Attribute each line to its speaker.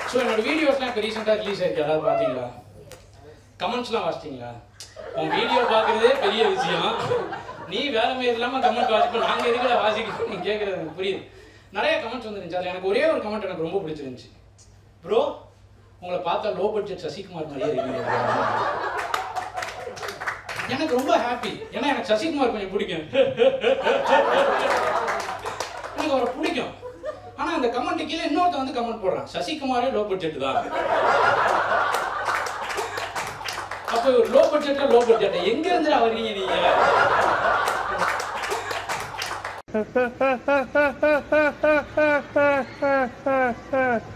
Speaker 1: so என்னோட வீடியோஸ்லாம் இப்போ ரீசெண்டாக ரிலீஸ் ஆயிருக்கு யாராவது பார்த்தீங்களா கமெண்ட்ஸ்லாம் வாசிச்சிங்களா உன் வீடியோ பார்க்குறதே பெரிய விஷயம் நீ வேலை மாதிரி இல்லாமல் கமெண்ட் வாசிப்போம் நாங்கள் எதுக்குல வாசிக்கணும் நீ கேட்குறது எனக்கு புரியுது நிறைய கமெண்ட்ஸ் வந்துருந்துச்சு அதில் எனக்கு ஒரே ஒரு கமெண்ட் எனக்கு ரொம்ப பிடிச்சிருந்துச்சு ப்ரோ உங்களை பார்த்தா லோ பட்ஜெட் சசிகுமார் மாதிரியே இருக்கீங்க எனக்கு ரொம்ப ஹாப்பி ஏன்னா எனக்கு சசிகுமார் கொஞ்சம் பிடிக்கும் எனக்கு அவரை பிடிக்கும் ஆனா அந்த கமெண்ட் கீழே இன்னொருத்த வந்து கமெண்ட் போடுறான் சசிகுமாரே லோ பட்ஜெட் தான் அப்போ ஒரு லோ பட்ஜெட்ல லோ பட்ஜெட் எங்க இருந்து வர்றீங்க நீங்க
Speaker 2: ha ha ha ha ha ha ha ha ha